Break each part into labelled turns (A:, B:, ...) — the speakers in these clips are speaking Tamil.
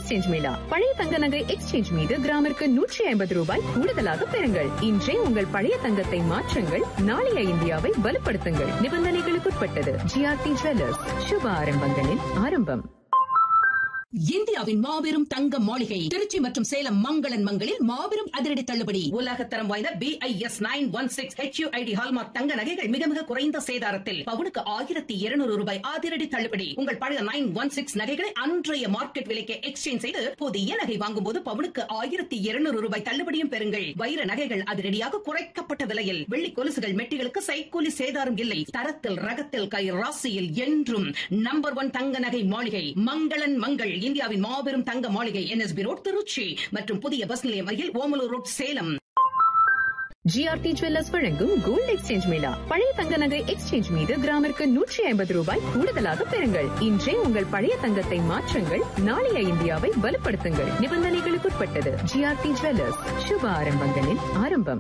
A: எக்ஸ்சேஞ்ச் மேளா பழைய தங்க நகை எக்ஸ்சேஞ்ச் மீது கிராமிற்கு நூற்றி ஐம்பது ரூபாய் கூடுதலாக பெறுங்கள் இன்றே உங்கள் பழைய தங்கத்தை மாற்றுங்கள் நாளைய இந்தியாவை வலுப்படுத்துங்கள் நிபந்தனைகளுக்குட்பட்டது ஜிஆர்டி ஜுவல்லர்ஸ் சுப ஆரம்பங்களின் ஆரம்பம்
B: இந்தியாவின் மாபெரும் தங்க மாளிகை திருச்சி மற்றும் சேலம் மங்களன் மங்களில் மாபெரும் அதிரடி தள்ளுபடி உலகத்தரம் வாய்ந்த B I S nine one six H U I D hallmark தங்க நகைகள் மிக மிக குறைந்த சேதாரத்தில் பவுனுக்கு ஆயிரத்தி இருநூறு ரூபாய் அதிரடி தள்ளுபடி உங்கள் பழைய நைன் ஒன் சிக்ஸ் நகைகளை அன்றைய மார்க்கெட் விலைக்கு எக்ஸ்சேஞ்ச் செய்து புதிய நகை வாங்கும் போது பவுனுக்கு ஆயிரத்தி இருநூறு ரூபாய் தள்ளுபடியும் பெறுங்கள் வைர நகைகள் அதிரடியாக குறைக்கப்பட்ட விலையில் வெள்ளி கொலுசுகள் மெட்டிகளுக்கு சைக்கூலி சேதாரம் இல்லை தரத்தில் ரகத்தில் கை ராசியில் என்றும் நம்பர் ஒன் தங்க நகை மாளிகை மங்களன் மங்கள் இந்தியாவின் மாபெரும் தங்க மாளிகை என்எஸ்பி ரோட் திருச்சி மற்றும் புதிய பஸ் நிலையம் அருகில் Omalur road Salem
A: GRT jewellers வழங்கும் கோல்ட் எக்ஸ்சேஞ்ச் மேளா பழைய தங்க நகை எக்ஸ்சேஞ்ச் மீது கிராமிற்கு நூற்றி ஐம்பது ரூபாய் கூடுதலாக பெறுங்கள் இன்றே உங்கள் பழைய தங்கத்தை மாற்றுங்கள் நாளைய இந்தியாவை வலுப்படுத்துங்கள் நிபந்தனைகளுக்குட்பட்டது ஜிஆர்டி ஜுவல்லர்ஸ் சுப ஆரம்பங்களின் ஆரம்பம்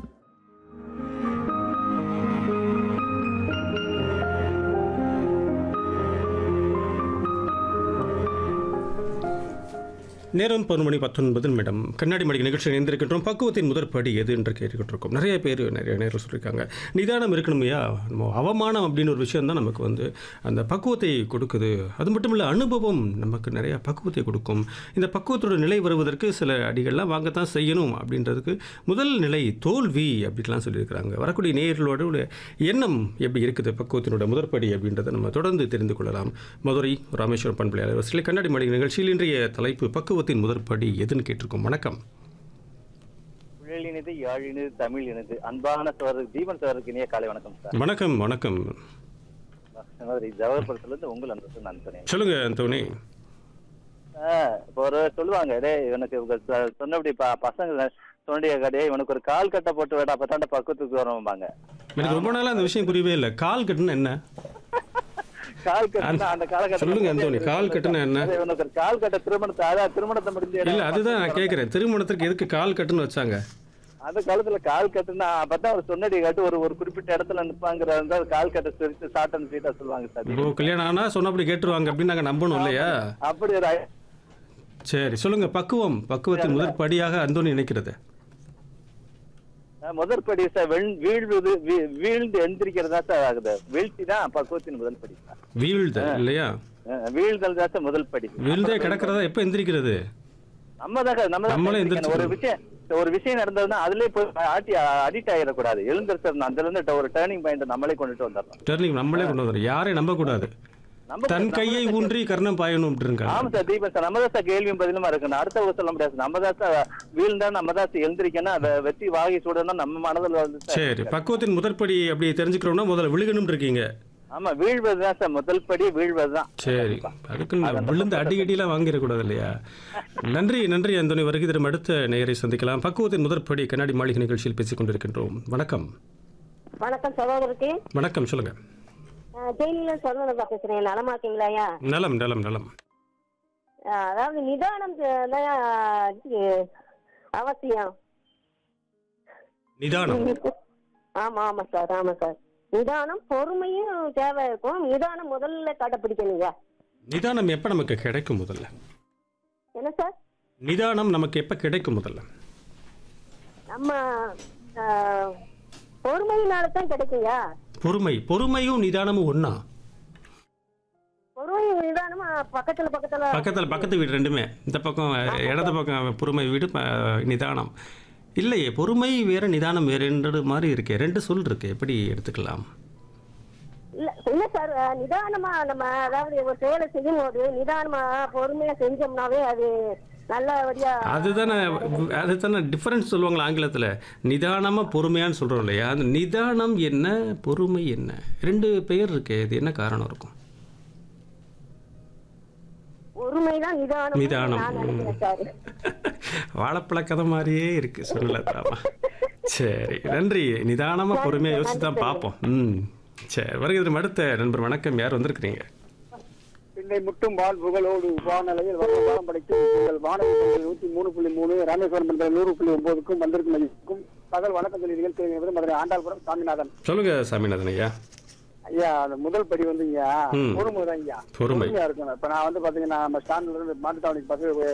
C: நேரம் பதினொரு மணி பத்தொன்பது நிமிடம் கண்ணாடி மடிக்க நிகழ்ச்சி இணைந்திருக்கின்றோம் பக்குவத்தின் முதற்படி எது என்று கேட்டுக்கிட்டு இருக்கோம் நிறைய பேர் நிறைய நேரில் சொல்லியிருக்காங்க நிதானம் இருக்கணுமையா நம்ம அவமானம் அப்படின்னு ஒரு விஷயம் தான் நமக்கு வந்து அந்த பக்குவத்தை கொடுக்குது அது மட்டும் இல்லை அனுபவம் நமக்கு நிறைய பக்குவத்தை கொடுக்கும் இந்த பக்குவத்தோட நிலை வருவதற்கு சில அடிகள்லாம் வாங்கத்தான் செய்யணும் அப்படின்றதுக்கு முதல் நிலை தோல்வி அப்படின்லாம் சொல்லியிருக்கிறாங்க வரக்கூடிய நேயர்களோட எண்ணம் எப்படி இருக்குது பக்குவத்தினோட முதற்படி அப்படின்றத நம்ம தொடர்ந்து தெரிந்து கொள்ளலாம் மதுரை ராமேஸ்வரம் பண்பலை அலைவரிசையில் கண்ணாடி மடிக்க நிகழ்ச்சியில் இன்றைய தலைப்பு பக்குவத்தின் முதற்படி எதுன்னு கேட்டிருக்கோம் வணக்கம்
D: குழலினது யாழினது தமிழ் இனது அன்பான சோதர் தீபன் சோதருக்கு இனிய காலை வணக்கம் சார்
C: வணக்கம் வணக்கம்
D: மாதிரி ஜவஹர்புரத்துல இருந்து உங்கள் அந்தஸ்து நான் சொன்னேன்
C: சொல்லுங்க தோனி
D: இப்போ ஒரு சொல்லுவாங்க டேய் இவனுக்கு இவங்க சொ- சொன்னபடி ப- பசங்க சொன்னிய கடே இவனுக்கு ஒரு கால் கட்டை போட்டு வேடா அப்பதாண்ட பக்கத்துக்கு வருவாங்க
C: எனக்கு ரொம்ப நாளா அந்த விஷயம் புரியவே இல்லை கால் கட்டுன்னு என்ன
D: கால் கட்டுனா அந்த காலகட்டத்துல
C: சொல்லுங்க அந்தோணி, கால் கட்டுனா என்ன?
D: அது இவனுக்கு ஒரு கால் கட்ட திருமணத்தை அதான் திருமணத்தை முடிஞ்ச
C: இல்லை அதுதான் நான் கேட்குறேன் திருமணத்திற்கு எதுக்கு கால் கட்டுன்னு வச்சாங்க
D: அந்த காலத்துல கால் கட்டுனா அப்பதான் ஒரு சொன்னடி காட்டு ஒரு ஒரு குறிப்பிட்ட இடத்துல நிப்பாங்கிற இருந்தா கால் கட்டை சிரிச்சு சாட்டன் சீட்டா சொல்லுவாங்க சார்
C: இப்போ கல்யாணம் ஆனால் சொன்னபடி கேட்டுருவாங்க அப்படின்னு நாங்கள் நம்பணும் இல்லையா
D: அப்படி ஒரு ஐ-
C: சரி சொல்லுங்க பக்குவம் பக்குவத்தின் முதற் படியாக அந்தோணி நினைக்கிறது
D: அஹ் முதல் படி சார் வெள்- வீழ்வது வீ- வீழ்ந்து எந்திரிக்கிறதா சார் ஆகுது வீழ்ச்சி தான் பக்குவத்தின் முதல் படி சார்
C: வீழ்தல் இல்லையா
D: அஹ் வீழ்தல் தான் சார் முதல் படி
C: வீழ்ந்தே கிடக்கிறதா எப்போ எந்திரிக்கிறது
D: நம்ம தான் நம்ம தான்
C: நம்மளே
D: எந்திரிக்கணும். ஒரு
C: எந்திரிச்சுக்கணும்.
D: விஷயம் ஒரு விஷயம் நடந்ததுன்னா அதுலயே போய் ஆட்டி அடிக்ட் ஆயிடக்கூடாது எழுந்திருச்சிடணும் அதுல இருந்து ஒரு டேர்னிங் பாயிண்ட் நம்மளே கொண்டுட்டு வந்துடணும்
C: டர்னிங் நம்மளே கொண்டு வந்துடும் யாரையும் நம்பக்கூடாது
D: நம்ம
C: தன்
D: நம்ம
C: கையை
D: தான்
C: ஊன்றி கர்ணம் பாயணும் இருக்காங்க
D: ஆமா சார் தீபன் சார் நம்ம தான் சார் கேள்வியும் பதிலுமா இருக்கணும் அடுத்த சொல்ல முடியாது நம்ம தான் சார் வீழ்ந்தா நம்ம தான் சார் எழுந்திரிக்கணும் அதை வெற்றி வாகி சூடணும் நம்ம மனதில் வந்து சார்
C: சரி பக்குவத்தின் முதற்படி அப்படி தெரிஞ்சுக்கிறோம்னா முதல்ல விழுகணும் இருக்கீங்க
D: ஆமா வீழ்வது தான் சார் முதல் படி வீழ்வது தான்
C: சரி அதுக்கு நான் விழுந்து அடி அடியெல்லாம் வாங்கிடக்கூடாது இல்லையா நன்றி நன்றி அந்தோனி வருகை தரும் அடுத்த நேயரை சந்திக்கலாம் பக்குவத்தின் முதற்படி கண்ணாடி மாளிகை நிகழ்ச்சியில் பேசிக் கொண்டிருக்கின்றோம் வணக்கம்
E: வணக்கம் சகோதரருக்கு
C: வணக்கம் சொல்லுங்க
E: ஜெயிலில சொல்றதா பேசுறேன் நலமா இருக்கீங்களாயா
C: நலம் நலம் நலம்
E: அஹ் அதாவது நிதானம் அஹ் தான் இது அவசியம்
C: நிதானம்
E: ஆமா ஆமா சார் ஆமா சார் நிதானம் பொறுமையும் தேவை இருக்கும் நிதானம் முதல்ல கடைப்பிடிக்கணுங்க
C: நிதானம் எப்போ நமக்கு கிடைக்கும் முதல்ல
E: என்ன சார்
C: நிதானம் நமக்கு எப்போ கிடைக்கும் முதல்ல
E: நம்ம அஹ், பொறுமையினால தான் கிடைக்குங்க
C: பொறுமை பொறுமையும் நிதானமும் ஒண்ணா
E: பொறுமை நிதானமா பக்கத்துல பக்கத்துல
C: பக்கத்தில் பக்கத்து வீடு ரெண்டுமே இந்த பக்கம் இடது பக்கம் பொறுமை வீடு ப- நிதானம் இல்லையே பொறுமை வேற நிதானம் வேறுன்றது மாதிரி இருக்கே ரெண்டு சொல் இருக்கு எப்படி எடுத்துக்கலாம்
E: இல்ல இல்ல சார் அஹ், நிதானமா நம்ம அதாவது ஒரு செயலை செய்யும் போது நிதானமா பொறுமையா செஞ்சோம்னாவே அது நல்லபடியா
C: அதுதானே அதுதானே டிஃபரன்ஸ் சொல்லுவாங்களா ஆங்கிலத்தில் நிதானமாக பொறுமையான்னு சொல்கிறோம் இல்லையா அந்த நிதானம் என்ன பொறுமை என்ன ரெண்டு பெயர் இருக்கே இது என்ன காரணம் இருக்கும்
E: பொறுமைதான் நிதானம்
C: நிதானம்.
E: நான் நினைக்கிறேன் சார்
C: வாழைப்பழ கதை மாதிரியே இருக்கு சொல்லலாமா சரி நன்றி நிதானமாக பொறுமையாக யோசிச்சு தான் பார்ப்போம் ம் சரி வருகிறது அடுத்த நண்பர் வணக்கம் யார் வந்திருக்கிறீங்க
F: பிள்ளை முட்டும் பால் புகழோடு வானலையில் வர்ணபாலம் படைக்கும் உங்கள் வானொலி நூத்தி மூணு புள்ளி மூணு ராமேஸ்வரம் என்ற நூறு புள்ளி ஒன்பதுக்கும் வந்திருக்கும் மதிப்புக்கும் பகல் வணக்கம் சொல்லி நிகழ்ச்சி என்பது மதுரை ஆண்டாள்புரம் சாமிநாதன்
C: சொல்லுங்க சாமிநாதன் ஐயா
F: ஐயா அந்த முதல் படி வந்து ஐயா
C: ம்.
F: பொறுமை தான் ஐயா
C: பொறுமை.
F: பொறுமையா இருக்கணும் இப்ப நான் வந்து பாத்தீங்கன்னா நம்ம ஸ்டாண்ட்ல இருந்து மாட்டுத்தாவணிக்கு பக்கத்து